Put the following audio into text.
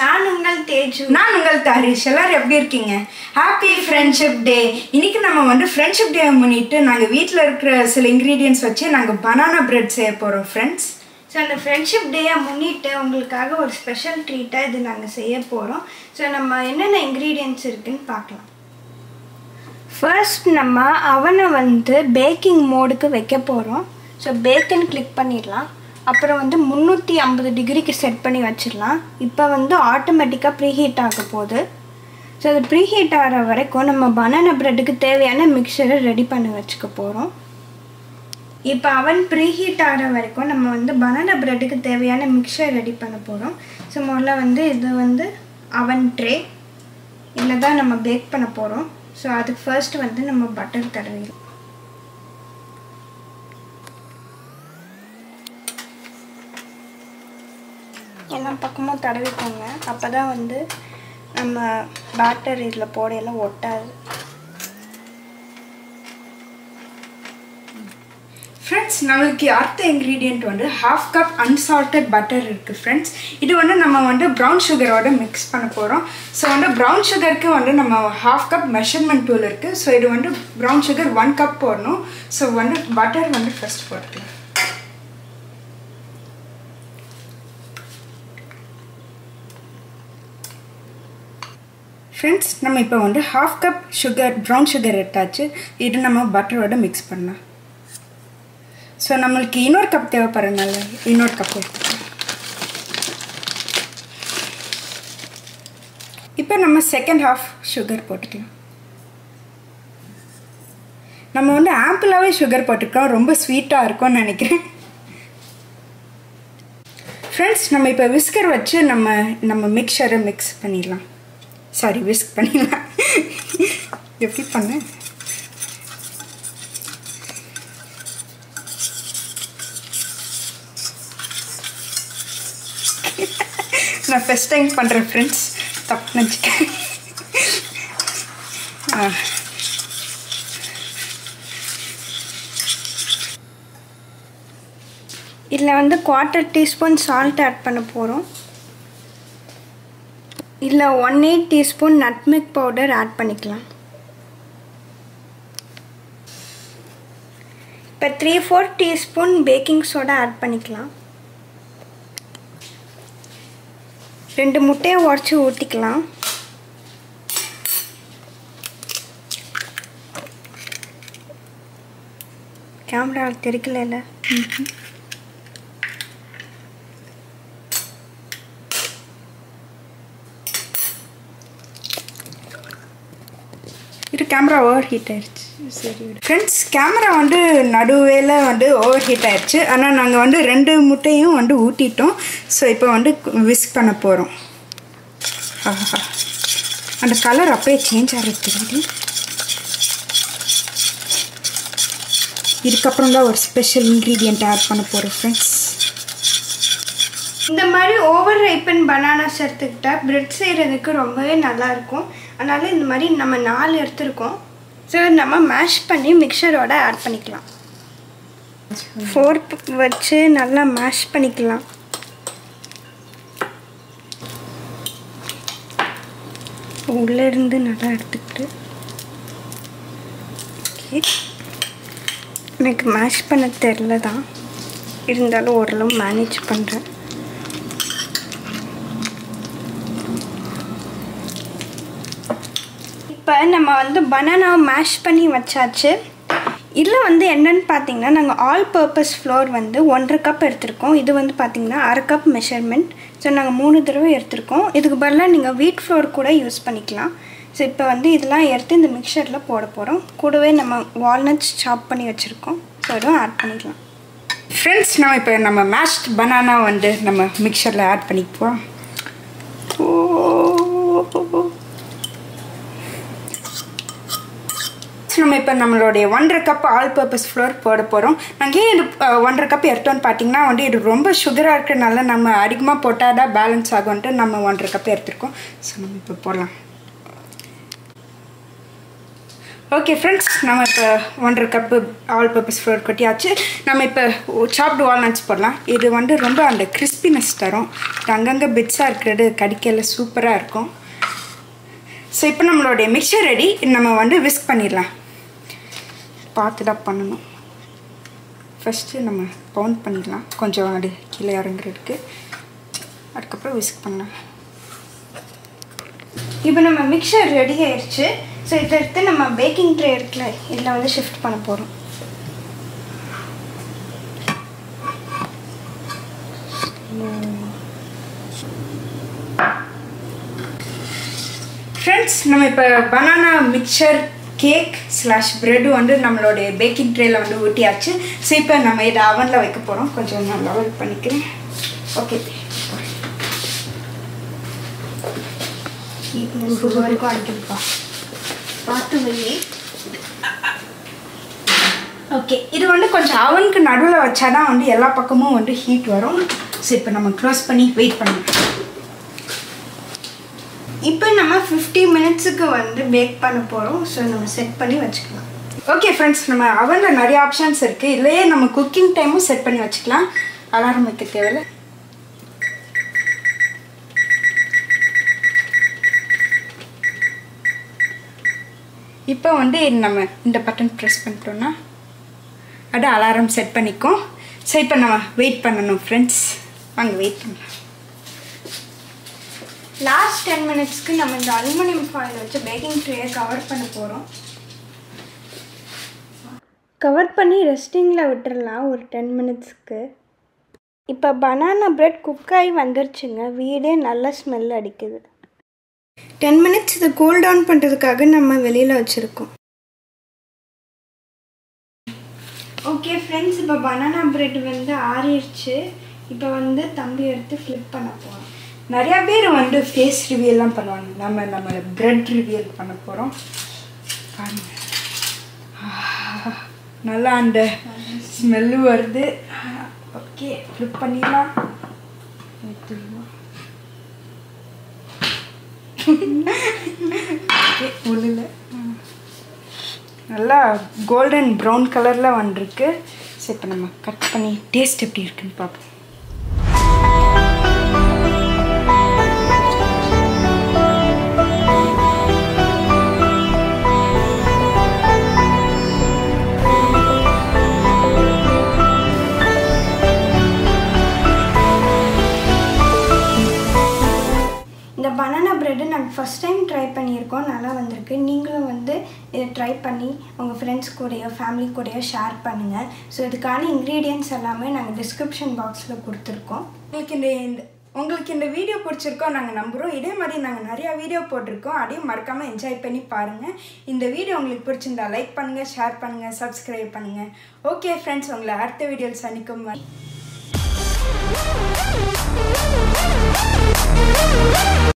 நான் உங்கள் தேஜு நான் உங்கள் தாரிஷ் எல்லாரும் எப்படி இருக்கீங்க ஹாப்பி ஃப்ரெண்ட்ஷிப் டே இன்னைக்கு நம்ம வந்து ஃப்ரெண்ட்ஷிப் டே முன்னிட்டு நாங்கள் வீட்டில் இருக்கிற சில இன்க்ரீடியன்ஸ் வச்சு நாங்கள் பனானா பிரெட் செய்ய போகிறோம் ஃப்ரெண்ட்ஸ் ஸோ அந்த ஃப்ரெண்ட்ஷிப் டேயை முன்னிட்டு உங்களுக்காக ஒரு ஸ்பெஷல் ட்ரீட்டாக இது நாங்கள் செய்ய போகிறோம் ஸோ நம்ம என்னென்ன இன்க்ரீடியன்ட்ஸ் இருக்குன்னு பார்க்கலாம் ஃபர்ஸ்ட் நம்ம அவனை வந்து பேக்கிங் மோடுக்கு வைக்க போகிறோம் ஸோ பேக்கன் கிளிக் பண்ணிடலாம் அப்புறம் வந்து முந்நூற்றி ஐம்பது டிகிரிக்கு செட் பண்ணி வச்சிடலாம் இப்போ வந்து ஆட்டோமேட்டிக்காக ப்ரீஹீட் ஆக போகுது ஸோ அது ப்ரீஹீட் ஆகிற வரைக்கும் நம்ம பனானா ப்ரெட்டுக்கு தேவையான மிக்சரை ரெடி பண்ணி வச்சுக்க போகிறோம் இப்போ அவன் ப்ரீஹீட் ஆகிற வரைக்கும் நம்ம வந்து பனானா ப்ரெட்டுக்கு தேவையான மிக்சர் ரெடி பண்ண போகிறோம் ஸோ முதல்ல வந்து இது வந்து அவன் ட்ரே இதில் தான் நம்ம பேக் பண்ண போகிறோம் ஸோ அதுக்கு ஃபர்ஸ்ட் வந்து நம்ம பட்டர் தடவிடும் எல்லா பக்கமும் தடவிக்கோங்க அப்போ தான் வந்து நம்ம பேட்டர் இதில் போடையெல்லாம் ஒட்டாது ஃப்ரெண்ட்ஸ் நம்மளுக்கு அடுத்த இன்க்ரீடியண்ட் வந்து ஹாஃப் கப் அன்சால்டட் பட்டர் இருக்குது ஃப்ரெண்ட்ஸ் இது வந்து நம்ம வந்து ப்ரௌன் சுகரோட மிக்ஸ் பண்ண போகிறோம் ஸோ வந்து ப்ரௌன் சுகருக்கு வந்து நம்ம ஹாஃப் கப் மெஷர்மெண்ட் டூல் இருக்குது ஸோ இது வந்து ப்ரௌன் சுகர் ஒன் கப் போடணும் ஸோ வந்து பட்டர் வந்து ஃபர்ஸ்ட் போட்டுக்கலாம் ஃப்ரெண்ட்ஸ் நம்ம இப்போ வந்து half cup sugar brown sugar எடுத்தாச்சு இது நம்ம பட்டரோட மிக்ஸ் பண்ணலாம் ஸோ நம்மளுக்கு இன்னொரு கப் தேவைப்படுறதுனால இன்னொரு கப் எடுத்துக்கலாம் இப்போ நம்ம செகண்ட் ஹாஃப் சுகர் போட்டுக்கலாம் நம்ம வந்து ஆம்பிளாகவே சுகர் போட்டுருக்கோம் ரொம்ப ஸ்வீட்டாக இருக்கும்னு நினைக்கிறேன் ஃப்ரெண்ட்ஸ் நம்ம இப்போ விஸ்கர் வச்சு நம்ம நம்ம மிக்சரை மிக்ஸ் பண்ணிடலாம் சாரி விஸ்க் பண்ணிடலாம் எப்படி பண்ணேன் நான் ஃபஸ்ட் டைம் பண்ணுறேன் ஃப்ரெண்ட்ஸ் தப்பு நினச்சிக்க இதில் வந்து குவார்ட்டர் டீஸ்பூன் சால்ட் ஆட் பண்ண போகிறோம் இதில் one eight teaspoon nutmeg powder add பண்ணிக்கலாம் இப்போ three four teaspoon baking soda add பண்ணிக்கலாம் ரெண்டு முட்டையை உடச்சி ஊற்றிக்கலாம் கேமரா தெரிக்கல இது கேமரா ஓவர் ஹீட் ஆயிடுச்சு சரி ஃப்ரெண்ட்ஸ் கேமரா வந்து நடுவேல வந்து ஓவர் ஹீட் ஆயிடுச்சு ஆனால் நாங்கள் வந்து ரெண்டு முட்டையும் வந்து ஊட்டிட்டோம் ஸோ இப்போ வந்து விஸ்க் பண்ண போகிறோம் அந்த கலர் அப்படியே சேஞ்ச் ஆகிறது தெரியுது இதுக்கப்புறம் தான் ஒரு ஸ்பெஷல் இன்க்ரீடியண்ட் ஆட் பண்ண போகிறோம் ஃப்ரெண்ட்ஸ் இந்த மாதிரி ஓவர் ரைப்பன் பனானாஸ் எடுத்துக்கிட்டா பிரெட் செய்கிறதுக்கு ரொம்பவே நல்லாயிருக்கும் அதனால் இந்த மாதிரி நம்ம நாலு எடுத்துருக்கோம் ஸோ நம்ம மேஷ் பண்ணி மிக்சரோட ஆட் பண்ணிக்கலாம் ஃபோர்க் வச்சு நல்லா மேஷ் பண்ணிக்கலாம் உள்ளே இருந்து நல்லா எடுத்துக்கிட்டு ஓகே எனக்கு மேஷ் பண்ண தெரில தான் இருந்தாலும் ஓரளவு மேனேஜ் பண்ணுறேன் இப்போ நம்ம வந்து பனானா மேஷ் பண்ணி வச்சாச்சு இதில் வந்து என்னன்னு பார்த்தீங்கன்னா நாங்கள் ஆல் பர்பஸ் ஃப்ளோர் வந்து ஒன்றரை கப் எடுத்திருக்கோம் இது வந்து பார்த்திங்கன்னா அரை கப் மெஷர்மெண்ட் ஸோ நாங்கள் மூணு தடவை எடுத்திருக்கோம் இதுக்கு பதிலாக நீங்கள் வீட் ஃப்ளோர் கூட யூஸ் பண்ணிக்கலாம் ஸோ இப்போ வந்து இதெல்லாம் எடுத்து இந்த மிக்சரில் போட போகிறோம் கூடவே நம்ம வால்நட்ஸ் சாப் பண்ணி வச்சுருக்கோம் ஸோ இதுவும் ஆட் பண்ணிக்கலாம் ஃப்ரெண்ட்ஸ் நம்ம இப்போ நம்ம மேஷ்ட் பனானா வந்து நம்ம மிக்சரில் ஆட் பண்ணிக்குவோம் நம்ம இப்போ நம்மளுடைய ஒன்றரை கப் ஆல் பர்பஸ் ஃப்ளோர் போட போகிறோம் நாங்கள் ஏன் இது அஹ், ஒன்றரை கப் எடுத்தோன்னு பார்த்தீங்கன்னா வந்து இது ரொம்ப சுகராக இருக்கிறனால நம்ம அதிகமாக போட்டால் தான் பேலன்ஸ் ஆகும்ன்ட்டு நம்ம ஒன்றரை கப் எடுத்திருக்கோம் ஸோ நம்ம இப்போ போடலாம் ஓகே ஃப்ரெண்ட்ஸ் நம்ம இப்போ ஒன்றரை கப்பு ஆல் பர்பஸ் ஃப்ளோர் கொட்டியாச்சு நம்ம இப்போ சாப்டு வால்நட்ஸ் போடலாம் இது வந்து ரொம்ப அந்த கிறிஸ்பினஸ் தரும் இது அங்கங்கே பிட்ஸாக இருக்கிறது கடிக்கல சூப்பராக இருக்கும் ஸோ இப்போ நம்மளுடைய மிக்சர் ரெடி நம்ம வந்து விஸ்க் பண்ணிடலாம் பார்த்து தான் பண்ணணும் ஃபஸ்ட்டு நம்ம பவுண்ட் பண்ணிடலாம் கொஞ்சம் அது கீழே இறங்குறதுக்கு அதுக்கப்புறம் விஸ்க் பண்ணலாம் இப்போ நம்ம மிக்சர் ரெடி ஆயிடுச்சு ஸோ இதை எடுத்து நம்ம பேக்கிங் ட்ரே இருக்குல்ல இதில் வந்து ஷிஃப்ட் பண்ண போகிறோம் ஃப்ரெண்ட்ஸ் நம்ம இப்போ banana mixture cake slash bread வந்து நம்மளுடைய பேக்கிங் ட்ரேயில் வந்து ஊட்டியாச்சு ஸோ இப்போ நம்ம இதை அவனில் வைக்க போகிறோம் கொஞ்சம் நான் லெவல் பண்ணிக்கிறேன் ஓகே இது வரைக்கும் அடிக்குதுப்பா பார்த்து வை ஓகே இது வந்து கொஞ்சம் அவனுக்கு நடுவில் வச்சாதான் வந்து எல்லா பக்கமும் வந்து ஹீட் வரும் ஸோ இப்போ நம்ம க்ளோஸ் பண்ணி வெயிட் பண்ணலாம் இப்போ நம்ம ஃபிஃப்டி மினிட்ஸுக்கு வந்து பேக் பண்ண போகிறோம் ஸோ நம்ம செட் பண்ணி வச்சுக்கலாம் ஓகே ஃப்ரெண்ட்ஸ் நம்ம அவனில் நிறைய ஆப்ஷன்ஸ் இருக்குது இதுலேயே நம்ம குக்கிங் டைமும் செட் பண்ணி வச்சுக்கலாம் அலாரம் வைக்க தேவையில்ல இப்போ வந்து நம்ம இந்த பட்டன் ப்ரெஸ் பண்ணிட்டோம்னா அது அலாரம் செட் பண்ணிக்கும் ஸோ இப்போ நம்ம வெயிட் பண்ணணும் ஃப்ரெண்ட்ஸ் வாங்க வெயிட் பண்ணலாம் லாஸ்ட் டென் மினிட்ஸ்க்கு நம்ம இந்த அலுமினியம் ஃபாயில் வச்சு பேக்கிங் ட்ரேயை கவர் பண்ண போகிறோம் கவர் பண்ணி ரெஸ்டிங்கில் விட்டுறலாம் ஒரு டென் மினிட்ஸ்க்கு இப்போ பனானா பிரெட் குக் ஆகி வந்துருச்சுங்க வீடே நல்ல ஸ்மெல் அடிக்குது டென் மினிட்ஸ் இதை கூல் டவுன் பண்ணுறதுக்காக நம்ம வெளியில் வச்சுருக்கோம் ஓகே ஃப்ரெண்ட்ஸ் இப்போ பனானா பிரெட் வந்து ஆறிடுச்சு இப்போ வந்து தம்பி எடுத்து ஃப்ளிப் பண்ண போகிறோம் நிறையா பேர் வந்து ஃபேஸ் ரிவியல்லாம் பண்ணுவாங்க நம்ம நம்ம பிரெட் ரிவியல் பண்ண போகிறோம் பாருங்க ஆஹ், நல்லா அந்த ஸ்மெல்லு வருது ஓகே ஃப்ளிப் பண்ணிடலாம் எடுத்துடலாம். ஓகே உள்ளில் நல்லா கோல்டன் ப்ரௌன் கலரில் வந்திருக்கு சரி இப்போ நம்ம கட் பண்ணி டேஸ்ட் எப்படி இருக்குன்னு பார்ப்போம் இந்த பனானா ப்ரெட்டு நாங்கள் ஃபஸ்ட் டைம் ட்ரை பண்ணியிருக்கோம் நல்லா வந்திருக்கு நீங்களும் வந்து இதை ட்ரை பண்ணி உங்கள் ஃப்ரெண்ட்ஸ் கூடயோ ஃபேமிலி கூடயோ ஷேர் பண்ணுங்கள் ஸோ இதுக்கான இன்க்ரீடியன்ட்ஸ் எல்லாமே நாங்கள் டிஸ்கிரிப்ஷன் பாக்ஸில் கொடுத்துருக்கோம் உங்களுக்கு இந்த இந்த உங்களுக்கு இந்த வீடியோ பிடிச்சிருக்கோம் நாங்கள் நம்புகிறோம் இதே மாதிரி நாங்கள் நிறையா வீடியோ போட்டிருக்கோம் அதையும் மறக்காமல் என்ஜாய் பண்ணி பாருங்கள் இந்த வீடியோ உங்களுக்கு பிடிச்சிருந்தா லைக் பண்ணுங்கள் ஷேர் பண்ணுங்கள் சப்ஸ்கிரைப் பண்ணுங்கள் ஓகே ஃப்ரெண்ட்ஸ் உங்களை அடுத்த வீடியோவில் சந்திக்கும் வரை